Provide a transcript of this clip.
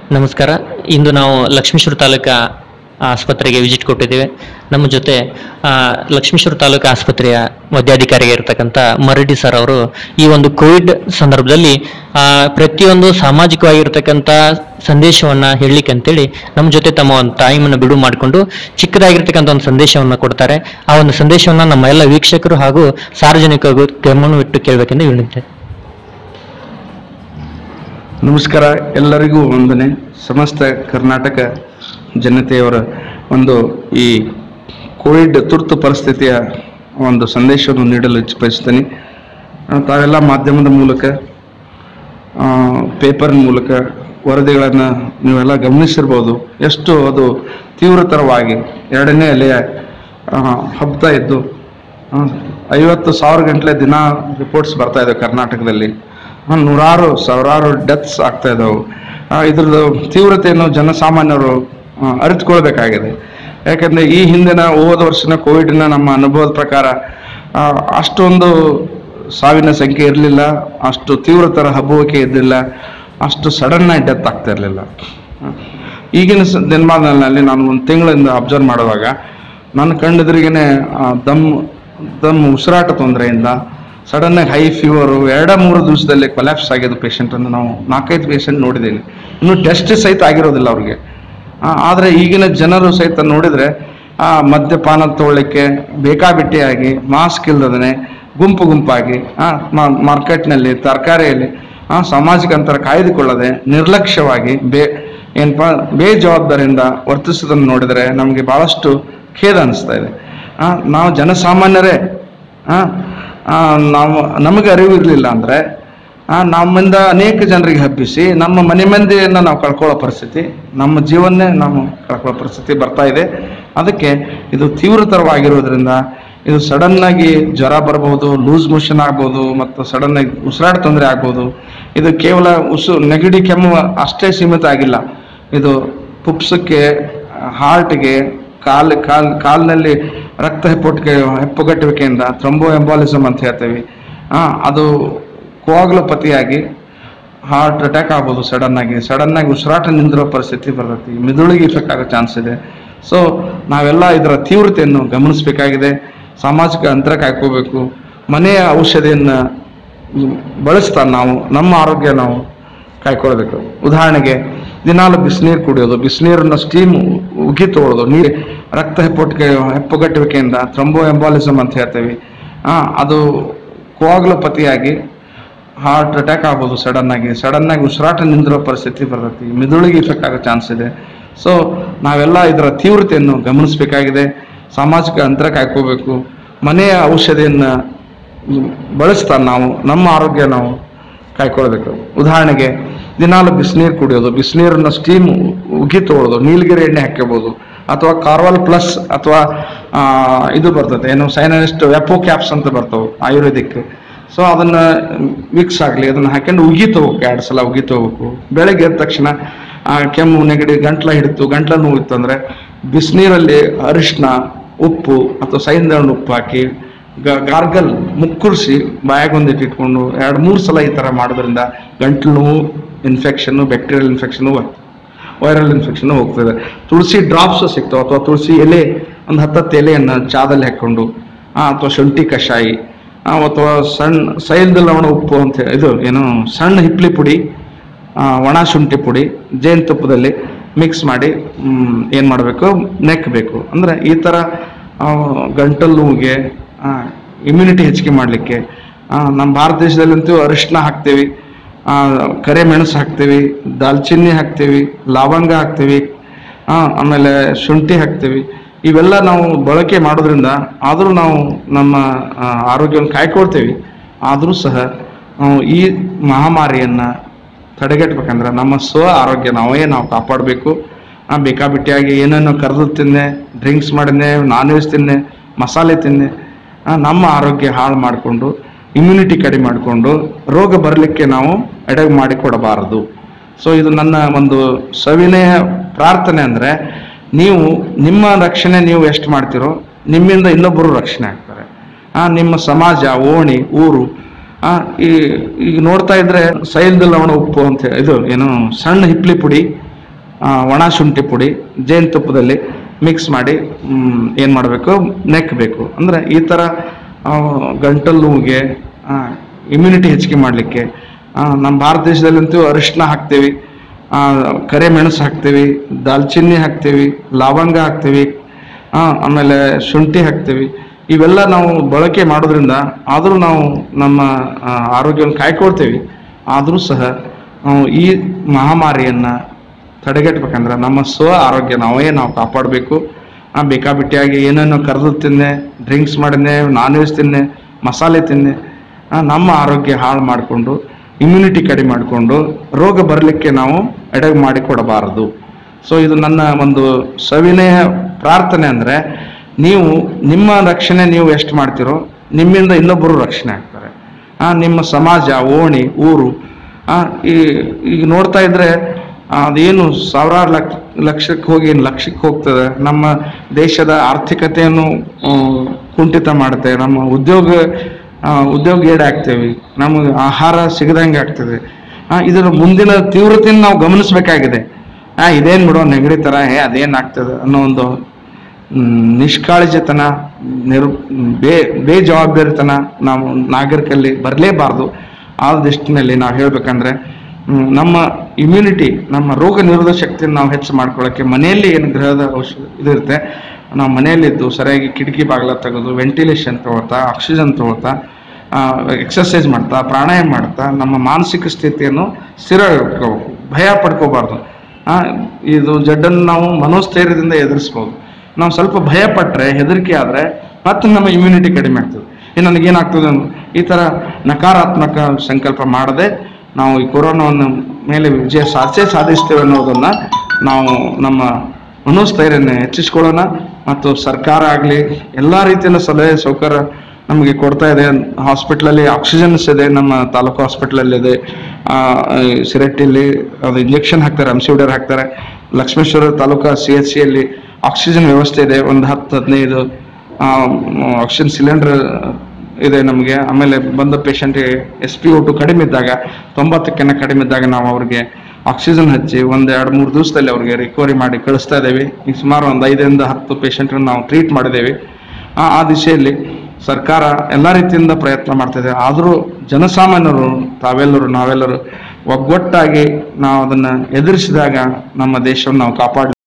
ನಮಸ್ಕಾರ ಇಂದು ನಾವು ಲಕ್ಷ್ಮೀಶ್ವರ ತಾಲೂಕಾ ಆಸ್ಪತ್ರೆಗೆ ವಿಸಿಟ್ ಕೊಟ್ಟಿದ್ದೇವೆ ನಮ್ಮ ಜೊತೆ ಆ, ಲಕ್ಷ್ಮೀಶ್ವರ ತಾಲೂಕು ಆಸ್ಪತ್ರೆಯ ವೈದ್ಯಾಧಿಕಾರಿಯಾಗಿರ್ತಕ್ಕಂಥ ಮರಡಿ ಸರ್ ಅವರು ಈ ಒಂದು ಕೋವಿಡ್ ಸಂದರ್ಭದಲ್ಲಿ ಆ, ಪ್ರತಿಯೊಂದು ಸಾಮಾಜಿಕವಾಗಿರ್ತಕ್ಕಂಥ ಸಂದೇಶವನ್ನ ಹೇಳಲಿಕ್ಕೆ ಅಂತೇಳಿ ನಮ್ಮ ಜೊತೆ ತಮ್ಮ ಒಂದು ಟೈಮನ್ನು ಬಿಡುವು ಮಾಡಿಕೊಂಡು ಚಿಕ್ಕದಾಗಿರ್ತಕ್ಕಂಥ ಒಂದು ಸಂದೇಶವನ್ನ ಕೊಡ್ತಾರೆ ಆ ಒಂದು ಸಂದೇಶವನ್ನ ನಮ್ಮ ಎಲ್ಲ ವೀಕ್ಷಕರು ಹಾಗೂ ಸಾರ್ವಜನಿಕರಿಗೂ ಗಮನವಿಟ್ಟು ಕೇಳಬೇಕೆಂದು ಹೇಳಿದ್ದೆ ನಮಸ್ಕಾರ ಎಲ್ಲರಿಗೂ ವಂದನೆ ಸಮಸ್ತ ಕರ್ನಾಟಕ ಜನತೆಯವರ ಒಂದು ಈ ಕೋವಿಡ್ ತುರ್ತು ಪರಿಸ್ಥಿತಿಯ ಒಂದು ಸಂದೇಶವನ್ನು ನೀಡಲು ಇಚ್ಛಿಸ್ತೇನೆ ಆ, ತಾವೆಲ್ಲ ಮಾಧ್ಯಮದ ಮೂಲಕ ಪೇಪರ್ ಮೂಲಕ ವರದಿಗಳನ್ನು ನೀವೆಲ್ಲ ಗಮನಿಸಿರ್ಬೋದು ಎಷ್ಟು ಅದು ತೀವ್ರತರವಾಗಿ ಎರಡನೇ ಅಲೆಯ ಆ, ಹಬ್ತಾ ಇದ್ದು ಆ, ಐವತ್ತು ಸಾವಿರ ಗಂಟಲೆ ದಿನ ರಿಪೋರ್ಟ್ಸ್ ಬರ್ತಾ ಇದ್ದಾವೆ ಕರ್ನಾಟಕದಲ್ಲಿ ಆ, ನೂರಾರು ಸಾವಿರಾರು ಡೆತ್ಸ್ ಆಗ್ತಾ ಇದ್ದಾವೆ ಇದ್ರದ್ದು ತೀವ್ರತೆಯನ್ನು ಜನಸಾಮಾನ್ಯರು ಆ, ಅರಿತುಕೊಳ್ಬೇಕಾಗಿದೆ ಯಾಕಂದ್ರೆ ಈ ಹಿಂದಿನ ಹೋದ ವರ್ಷನ ಕೋವಿಡ್ನ ನಮ್ಮ ಅನುಭವದ ಪ್ರಕಾರ ಆ, ಅಷ್ಟೊಂದು ಸಾವಿನ ಸಂಖ್ಯೆ ಇರಲಿಲ್ಲ ಅಷ್ಟು ತೀವ್ರತರ ಹಬ್ಬುವಿಕೆ ಇದ್ದಿಲ್ಲ ಅಷ್ಟು ಸಡನ್ ಆಗಿ ಡೆತ್ ಆಗ್ತಾ ಇರಲಿಲ್ಲ ಈಗಿನ ಸ- ದಿನಮಾನದಲ್ಲಿ ನಾನು ಒಂದು ತಿಂಗಳಿಂದ ಅಬ್ಸರ್ವ್ ಮಾಡುವಾಗ ನನ್ನ ಕಣ್ಣೆದುರಿಗೇನೆ ಆ, ದಮ್ ದಮ್ ಉಸಿರಾಟ ತೊಂದರೆಯಿಂದ ಸಡನ್ ಆಗಿ ಹೈ ಫೀವರು ಎರಡ ಮೂರು ದಿವಸದಲ್ಲಿ ಕೊಲ್ಯಾಪ್ಸ್ ಆಗಿದ್ದು ಪೇಷಂಟನ್ನು ನಾವು ನಾಲ್ಕೈದು ಪೇಷಂಟ್ ನೋಡಿದ್ದೀನಿ ಇನ್ನು ಟೆಸ್ಟ್ ಸಹಿತ ಆಗಿರೋದಿಲ್ಲ ಅವ್ರಿಗೆ ಆ, ಆದ್ರೆ ಈಗಿನ ಜನರು ಸಹಿತ ನೋಡಿದ್ರೆ ಆ, ಮದ್ಯಪಾನ ತಗೊಳ್ಳಿಕ್ಕೆ ಬೇಕಾಬಿಟ್ಟಿಯಾಗಿ ಮಾಸ್ಕ್ ಇಲ್ಲದನೆ ಗುಂಪು ಗುಂಪಾಗಿ ಮಾರ್ಕೆಟ್ನಲ್ಲಿ ತರಕಾರಿಯಲ್ಲಿ ಆ, ಸಾಮಾಜಿಕ ಅಂತರ ಕಾಯ್ದುಕೊಳ್ಳದೆ ನಿರ್ಲಕ್ಷ್ಯವಾಗಿ ಬೇ ಏನಪ್ಪ ಬೇಜವಾಬ್ದಾರಿಯಿಂದ ವರ್ತಿಸೋದನ್ನು ನೋಡಿದರೆ ನಮಗೆ ಬಹಳಷ್ಟು ಖೇದ ಅನಿಸ್ತಾ ಇದೆ ಆ, ನಾವು ಜನಸಾಮಾನ್ಯರೇ ಆ, ಆ, ನಾವು ನಮಗೆ ಅರಿವು ಇರಲಿಲ್ಲ ಅಂದರೆ ನಮ್ಮಿಂದ ಅನೇಕ ಜನರಿಗೆ ಹಬ್ಬಿಸಿ ನಮ್ಮ ಮನೆ ಮಂದಿಯನ್ನು ನಾವು ಕಳ್ಕೊಳ್ಳೋ ಪರಿಸ್ಥಿತಿ ನಮ್ಮ ಜೀವನ್ನೇ ನಾವು ಕಳ್ಕೊಳ್ಳೋ ಪರಿಸ್ಥಿತಿ ಬರ್ತಾ ಇದೆ ಅದಕ್ಕೆ ಇದು ತೀವ್ರತರವಾಗಿರೋದ್ರಿಂದ ಇದು ಸಡನ್ ಆಗಿ ಜ್ವರ ಬರಬಹುದು ಲೂಸ್ ಮೋಷನ್ ಆಗ್ಬೋದು ಮತ್ತು ಸಡನ್ ಆಗಿ ಉಸಿರಾಟ ತೊಂದರೆ ಆಗ್ಬೋದು ಇದು ಕೇವಲ ಉಸು ನೆಗಡಿ ಕೆಮ್ಮು ಅಷ್ಟೇ ಸೀಮಿತ ಆಗಿಲ್ಲ ಇದು ಪುಪ್ಸಕ್ಕೆ ಹಾರ್ಟ್ಗೆ ಕಾಲ್ ಕಾಲ್ ಕಾಲಿನಲ್ಲಿ ರಕ್ತ ಹೆಪ್ಪುಟಿಕೆ ಹೆಪ್ಪುಗಟ್ಟುವಿಕೆಯಿಂದ ಥ್ರಂಬೋ ಎಂಬಾಲಿಸಮ್ ಅಂತ ಹೇಳ್ತೇವೆ ಆ, ಅದು ಕೋವಾಗ್ಲೋಪತಿಯಾಗಿ ಹಾರ್ಟ್ ಅಟ್ಯಾಕ್ ಆಗ್ಬೋದು ಸಡನ್ ಆಗಿ ಸಡನ್ ಆಗಿ ಉಸಿರಾಟ ನಿಂದಿರೋ ಪರಿಸ್ಥಿತಿ ಬರ್ತೈತಿ ಮಿದುಳಿಗೆ ಇಫೆಕ್ಟ್ ಆಗೋ ಚಾನ್ಸ್ ಇದೆ ಸೊ ನಾವೆಲ್ಲ ಇದರ ತೀವ್ರತೆಯನ್ನು ಗಮನಿಸಬೇಕಾಗಿದೆ ಸಾಮಾಜಿಕ ಅಂತರ ಕಾಯ್ಕೋಬೇಕು ಮನೆಯ ಔಷಧಿಯನ್ನು ಬಳಸ್ತಾ ನಾವು ನಮ್ಮ ಆರೋಗ್ಯ ನಾವು ಕಾಯ್ಕೊಳ್ಬೇಕು ಉದಾಹರಣೆಗೆ ದಿನಾಲು ಬಿಸಿನೀರು ಕುಡಿಯೋದು ಬಿಸಿನೀರನ್ನ ಸ್ಟೀಮ್ ಉಗಿ ತಗೊಳ್ಳೋದು ನೀರು ರಕ್ತ ಹೆಪ್ಪುಟಿಕೆ ಹೆಪ್ಪುಗಟ್ಟುವಿಕೆಯಿಂದ ಥ್ರಂಬೋ ಎಂಬಾಲಿಸಮ್ ಅಂತ ಹೇಳ್ತೇವೆ ಆ, ಅದು ಕೋವಾಗ್ಲೋಪತಿಯಾಗಿ ಹಾರ್ಟ್ ಅಟ್ಯಾಕ್ ಆಗ್ಬೋದು ಸಡನ್ ಆಗಿ ಸಡನ್ ಆಗಿ ಉಸಿರಾಟ ನಿಂದಿರೋ ಪರಿಸ್ಥಿತಿ ಬರ್ತೈತಿ ಮಿದುಳಿಗೆ ಇಫೆಕ್ಟ್ ಆಗೋ ಚಾನ್ಸ್ ಇದೆ ಸೊ ನಾವೆಲ್ಲ ಇದರ ತೀವ್ರತೆಯನ್ನು ಗಮನಿಸಬೇಕಾಗಿದೆ ಸಾಮಾಜಿಕ ಅಂತರ ಕಾಯ್ಕೋಬೇಕು ಮನೆಯ ಔಷಧಿಯನ್ನು ಬಳಸ್ತಾ ನಾವು ನಮ್ಮ ಆರೋಗ್ಯ ನಾವು ಕಾಯ್ಕೊಳ್ಬೇಕು ಉದಾಹರಣೆಗೆ ದಿನಾಲು ಬಿಸಿನೀರು ಕುಡಿಯೋದು ಬಿಸಿನೀರನ್ನ ಸ್ಟೀಮ್ ಉಗಿ ತಗೊಳ್ಳೋದು ನೀಲಗಿರಿ ಎಣ್ಣೆ ಹಾಕ್ಕೋಬೋದು ಅಥವಾ ಕಾರ್ವಾಲ್ ಪ್ಲಸ್ ಅಥವಾ ಆ, ಇದು ಬರ್ತದೆ ಏನು ಸೈನಲಿಸ್ಟ್ ವೆಪೋ ಕ್ಯಾಪ್ಸ್ ಅಂತ ಬರ್ತವೆ ಆಯುರ್ವೇದಿಕ್ ಸೊ ಅದನ್ನ ಮಿಕ್ಸ್ ಆಗಲಿ ಅದನ್ನ ಹಾಕೊಂಡು ಉಗಿ ತಗೋಬೇಕು ಎರಡು ಸಲ ಉಗಿ ತಗೋಬೇಕು ಬೆಳಗ್ಗೆ ಎದ್ದ ತಕ್ಷಣ ಆ, ಕೆಮ್ಮು ನೆಗಡಿ ಗಂಟ್ಲ ಹಿಡಿತು ಗಂಟ್ಲ ನೋವು ಇತ್ತಂದ್ರೆ ಬಿಸಿನೀರಲ್ಲಿ ಅರಿಶಿನ ಉಪ್ಪು ಅಥವಾ ಸೈಂಧವನ ಉಪ್ಪು ಹಾಕಿ ಗ- ಗಾರ್ಗಲ್ ಮುಕ್ಕುರಿಸಿ ಬಾಯಾಗೊಂದಿಟ್ಟು ಇಟ್ಕೊಂಡು ಎರಡು ಮೂರು ಸಲ ಈ ಥರ ಮಾಡೋದ್ರಿಂದ ಗಂಟ್ಲು ನೋವು ಇನ್ಫೆಕ್ಷನ್ನು ಬ್ಯಾಕ್ಟೀರಿಯಲ್ ಇನ್ಫೆಕ್ಷನು ವೈರಲ್ ಇನ್ಫೆಕ್ಷನ್ ಹೋಗ್ತದೆ ತುಳಸಿ ಡ್ರಾಪ್ಸ್ ಸಿಗ್ತಾವೆ ಅಥವಾ ತುಳಸಿ ಎಲೆ ಒಂದು ಹತ್ತತ್ತು ಎಲೆಯನ್ನು ಚಾದಲ್ಲಿ ಹಾಕ್ಕೊಂಡು ಆ, ಅಥವಾ ಶುಂಠಿ ಕಷಾಯಿ ಆ, ಅಥವಾ ಸಣ್ಣ ಸೈಲ್ದ ಲವಣ ಉಪ್ಪು ಅಂತ ಹೇಳಿ- ಇದು ಏನು ಸಣ್ಣ ಹಿಪ್ಲಿ ಪುಡಿ ಆ, ಒಣ ಶುಂಠಿ ಪುಡಿ ಜೇನುತುಪ್ಪದಲ್ಲಿ ಮಿಕ್ಸ್ ಮಾಡಿ ಏನು ಮಾಡಬೇಕು ನೆಕ್ಕಬೇಕು ಅಂದರೆ ಈ ಥರ ಆ, ಗಂಟಲು ನೋವಿಗೆ ಇಮ್ಯುನಿಟಿ ಹೆಚ್ಚಿಗೆ ಮಾಡಲಿಕ್ಕೆ ನಮ್ಮ ಭಾರತ ದೇಶದಲ್ಲಂತೂ ಅರಿಶಿನ ಹಾಕ್ತೇವೆ ಆ, ಕರೆ ಮೆಣಸು ಹಾಕ್ತೇವೆ ದಾಲ್ಚಿನ್ನಿ ಹಾಕ್ತೇವೆ ಲವಂಗ ಹಾಕ್ತೇವೆ ಆ, ಆಮೇಲೆ ಶುಂಠಿ ಹಾಕ್ತೇವೆ ಇವೆಲ್ಲ ನಾವು ಬಳಕೆ ಮಾಡೋದ್ರಿಂದ ಆದರೂ ನಾವು ನಮ್ಮ ಆ, ಆರೋಗ್ಯವನ್ನು ಕಾಯ್ಕೊಳ್ತೇವೆ ಆದರೂ ಸಹ ನಾವು ಈ ಮಹಾಮಾರಿಯನ್ನು ತಡೆಗಟ್ಟಬೇಕಂದ್ರೆ ನಮ್ಮ ಸ್ವ ಆರೋಗ್ಯ ನಾವೇ ನಾವು ಕಾಪಾಡಬೇಕು ಬೇಕಾಬಿಟ್ಟಿಯಾಗಿ ಏನೇನೋ ಕರೆದು ತಿನ್ನೆ ಡ್ರಿಂಕ್ಸ್ ಮಾಡಿದ್ನೆ ನಾನ್ ವೆಜ್ ತಿನ್ನೆ ಮಸಾಲೆ ತಿನ್ನೆ ಆ, ನಮ್ಮ ಆರೋಗ್ಯ ಹಾಳು ಮಾಡಿಕೊಂಡು ಇಮ್ಯುನಿಟಿ ಕಡಿಮೆ ಮಾಡಿಕೊಂಡು ರೋಗ ಬರಲಿಕ್ಕೆ ನಾವು ಎಡೆ ಮಾಡಿಕೊಡಬಾರದು ಸೊ ಇದು ನನ್ನ ಒಂದು ಸವಿನಯ ಪ್ರಾರ್ಥನೆ ಅಂದರೆ ನೀವು ನಿಮ್ಮ ರಕ್ಷಣೆ ನೀವು ಎಷ್ಟು ಮಾಡ್ತೀರೋ ನಿಮ್ಮಿಂದ ಇನ್ನೊಬ್ಬರು ರಕ್ಷಣೆ ಆಗ್ತಾರೆ ಆ, ನಿಮ್ಮ ಸಮಾಜ ಓಣಿ ಊರು ಆ, ಈ ಈಗ ನೋಡ್ತಾ ಇದ್ರೆ ಸೈಲ್ದ ಲವಣ ಉಪ್ಪು ಅಂತ ಹೇಳಿ- ಇದು ಏನು ಸಣ್ಣ ಹಿಪ್ಲಿ ಪುಡಿ ಆ, ಒಣ ಶುಂಠಿ ಪುಡಿ ಜೇನುತುಪ್ಪದಲ್ಲಿ ಮಿಕ್ಸ್ ಮಾಡಿ ಏನು ಮಾಡಬೇಕು ನೆಕ್ಕಬೇಕು ಅಂದರೆ ಈ ಥರ ಆ, ಗಂಟಲು ನೋವಿಗೆ ಇಮ್ಯುನಿಟಿ ಹೆಚ್ಚಿಗೆ ಮಾಡಲಿಕ್ಕೆ ನಮ್ಮ ಭಾರತ ದೇಶದಲ್ಲಂತೂ ಅರಿಶಿನ ಹಾಕ್ತೀವಿ ಆ, ಕರೆ ಮೆಣಸು ಹಾಕ್ತೀವಿ ದಾಲ್ಚಿನ್ನಿ ಹಾಕ್ತೀವಿ ಲವಂಗ ಹಾಕ್ತೀವಿ ಆ, ಆಮೇಲೆ ಶುಂಠಿ ಹಾಕ್ತೀವಿ ಇವೆಲ್ಲ ನಾವು ಬಳಕೆ ಮಾಡೋದ್ರಿಂದ ಆದರೂ ನಾವು ನಮ್ಮ ಆ, ಆರೋಗ್ಯವನ್ನು ಕಾಯ್ಕೊಳ್ತೀವಿ ಆದರೂ ಸಹ ನಾವು ಈ ಮಹಾಮಾರಿಯನ್ನು ತಡೆಗಟ್ಟಬೇಕಂದ್ರೆ ನಮ್ಮ ಸ್ವ ಆರೋಗ್ಯ ನಾವೇ ನಾವು ಕಾಪಾಡಬೇಕು ಬೇಕಾಬಿಟ್ಟಿಯಾಗಿ ಏನೇನೋ ಕರೆದು ತಿನ್ನೆ ಡ್ರಿಂಕ್ಸ್ ಮಾಡಿದ್ನೆ ನಾನ್ ವೆಜ್ ತಿನ್ನೆ ಮಸಾಲೆ ತಿನ್ನೆ ಆ, ನಮ್ಮ ಆರೋಗ್ಯ ಹಾಳು ಮಾಡಿಕೊಂಡು ಇಮ್ಯುನಿಟಿ ಕಡಿಮೆ ಮಾಡಿಕೊಂಡು ರೋಗ ಬರಲಿಕ್ಕೆ ನಾವು ಎಡೆ ಮಾಡಿಕೊಡಬಾರದು ಸೊ ಇದು ನನ್ನ ಒಂದು ಸವಿನಯ ಪ್ರಾರ್ಥನೆ ಅಂದರೆ ನೀವು ನಿಮ್ಮ ರಕ್ಷಣೆ ನೀವು ಎಷ್ಟು ಮಾಡ್ತೀರೋ ನಿಮ್ಮಿಂದ ಇನ್ನೊಬ್ಬರು ರಕ್ಷಣೆ ಆಗ್ತಾರೆ ಆ, ನಿಮ್ಮ ಸಮಾಜ ಓಣಿ ಊರು ಆ, ಈ ಈಗ ನೋಡ್ತಾ ಇದ್ರೆ ಆ, ಅದೇನು ಸಾವಿರಾರು ಲಕ್ಷ ಲಕ್ಷಕ್ಕೆ ಹೋಗಿ ಏನು ಲಕ್ಷಕ್ಕೆ ಹೋಗ್ತದೆ ನಮ್ಮ ದೇಶದ ಆರ್ಥಿಕತೆಯನ್ನು ಆ, ಕುಂಠಿತ ಮಾಡುತ್ತೆ ನಮ್ಮ ಉದ್ಯೋಗ ಆ, ಉದ್ಯೋಗ ಏಡ್ ಆಗ್ತೇವೆ ನಮಗೆ ಆಹಾರ ಸಿಗದಂಗೆ ಆಗ್ತದೆ ಆ, ಇದರ ಮುಂದಿನ ತೀವ್ರತೆಯನ್ನು ನಾವು ಗಮನಿಸಬೇಕಾಗಿದೆ ಆ ಇದೇನು ಬಿಡೋ ನೆಗಡಿ ಥರ ಹೇ ಅದೇನು ಆಗ್ತದೆ ಅನ್ನೋ ಒಂದು ಮ್, ನಿಷ್ಕಾಳಜಿತನ ನಿರ್ ಬೇ ಬೇಜವಾಬ್ದಾರಿತನ ನಾವು ನಾಗರಿಕಲ್ಲಿ ಬರಲೇಬಾರ್ದು ಆ ದೃಷ್ಟಿನಲ್ಲಿ ನಾವು ಹೇಳ್ಬೇಕಂದ್ರೆ ಮ್, ನಮ್ಮ ಇಮ್ಯುನಿಟಿ ನಮ್ಮ ರೋಗ ನಿರೋಧಕ ಶಕ್ತಿಯನ್ನು ನಾವು ಹೆಚ್ಚು ಮಾಡ್ಕೊಳ್ಳೋಕ್ಕೆ ಮನೆಯಲ್ಲಿ ಏನು ಗೃಹದ ಔಷಧ ಇದಿರುತ್ತೆ ನಾವು ಮನೆಯಲ್ಲಿದ್ದು ಸರಿಯಾಗಿ ಕಿಟಕಿ ಬಾಗಿಲ ತೆಗೆದು ವೆಂಟಿಲೇಷನ್ ತಗೋತಾ ಆಕ್ಸಿಜನ್ ತಗೋತಾ ಎಕ್ಸರ್ಸೈಸ್ ಮಾಡ್ತಾ ಪ್ರಾಣಾಯಾಮ ಮಾಡ್ತಾ ನಮ್ಮ ಮಾನಸಿಕ ಸ್ಥಿತಿಯನ್ನು ಸ್ಥಿರ ಇಟ್ಕೋಬೇಕು ಭಯ ಪಡ್ಕೋಬಾರ್ದು ಆ, ಇದು ಜಡ್ಡನ್ನು ನಾವು ಮನೋಸ್ಥೈರ್ಯದಿಂದ ಎದುರಿಸ್ಬೋದು ನಾವು ಸ್ವಲ್ಪ ಭಯ ಪಟ್ಟರೆ ಹೆದರಿಕೆ ಆದರೆ ಮತ್ತೆ ನಮ್ಮ ಇಮ್ಯುನಿಟಿ ಕಡಿಮೆ ಆಗ್ತದೆ ಇನ್ನು ನನಗೇನಾಗ್ತದೆ ಅನ್ನೋ ಈ ಥರ ನಕಾರಾತ್ಮಕ ಸಂಕಲ್ಪ ಮಾಡದೆ ನಾವು ಈ ಕೊರೋನಾವನ್ನು ಮೇಲೆ ವಿಜಯ ಸಾಧಿಸೇ ಸಾಧಿಸ್ತೇವೆ ಅನ್ನೋದನ್ನು ನಾವು ನಮ್ಮ ಮನೋಸ್ಥೈರ್ಯನ ಹೆಚ್ಚಿಸ್ಕೊಳ್ಳೋಣ ಮತ್ತು ಸರ್ಕಾರ ಆಗಲಿ ಎಲ್ಲ ರೀತಿಯ ಸಲಹೆ ಸೌಕರ್ಯ ನಮಗೆ ಕೊಡ್ತಾ ಇದೆ ಹಾಸ್ಪಿಟ್ಲಲ್ಲಿ ಆಕ್ಸಿಜನ್ಸ್ ಇದೆ ನಮ್ಮ ತಾಲೂಕು ಹಾಸ್ಪಿಟ್ಲಲ್ಲಿ ಇದೆ ಆ, ಈ ಸಿರಟ್ಟಿಯಲ್ಲಿ ಅದು ಇಂಜೆಕ್ಷನ್ ಹಾಕ್ತಾರೆ ಅಂಸಿವಿಡರ್ ಹಾಕ್ತಾರೆ ಲಕ್ಷ್ಮೇಶ್ವರ ತಾಲೂಕು ಸಿ ಎಚ್ ಸಿಯಲ್ಲಿ ಆಕ್ಸಿಜನ್ ವ್ಯವಸ್ಥೆ ಇದೆ ಒಂದು ಹತ್ತು ಹದಿನೈದು ಆಕ್ಸಿಜನ್ ಸಿಲಿಂಡರ್ ಇದೆ ನಮಗೆ ಆಮೇಲೆ ಬಂದ ಪೇಷಂಟ್ಗೆ ಎಸ್ ಪಿ ಒಟ್ಟು ಕಡಿಮೆ ಇದ್ದಾಗ ತೊಂಬತ್ತಕ್ಕಿಂತ ಕಡಿಮೆ ಇದ್ದಾಗ ನಾವು ಅವ್ರಿಗೆ ಆಕ್ಸಿಜನ್ ಹಚ್ಚಿ ಒಂದು ಎರಡು ಮೂರು ದಿವಸದಲ್ಲಿ ಅವ್ರಿಗೆ ರಿಕವರಿ ಮಾಡಿ ಕಳಿಸ್ತಾ ಇದ್ದೇವೆ ಈಗ ಸುಮಾರು ಒಂದು ಐದರಿಂದ ಹತ್ತು ಪೇಷಂಟ್ರನ್ನ ನಾವು ಟ್ರೀಟ್ ಮಾಡಿದ್ದೇವೆ ಆ ಆ ದಿಶೆಯಲ್ಲಿ ಸರ್ಕಾರ ಎಲ್ಲ ರೀತಿಯಿಂದ ಪ್ರಯತ್ನ ಮಾಡ್ತಿದೆ ಆದರೂ ಜನಸಾಮಾನ್ಯರು ತಾವೆಲ್ಲರೂ ನಾವೆಲ್ಲರೂ ಒಗ್ಗಟ್ಟಾಗಿ ನಾವು ಅದನ್ನು ಎದುರಿಸಿದಾಗ ನಮ್ಮ ದೇಶವನ್ನು ನಾವು ಕಾಪಾಡಿ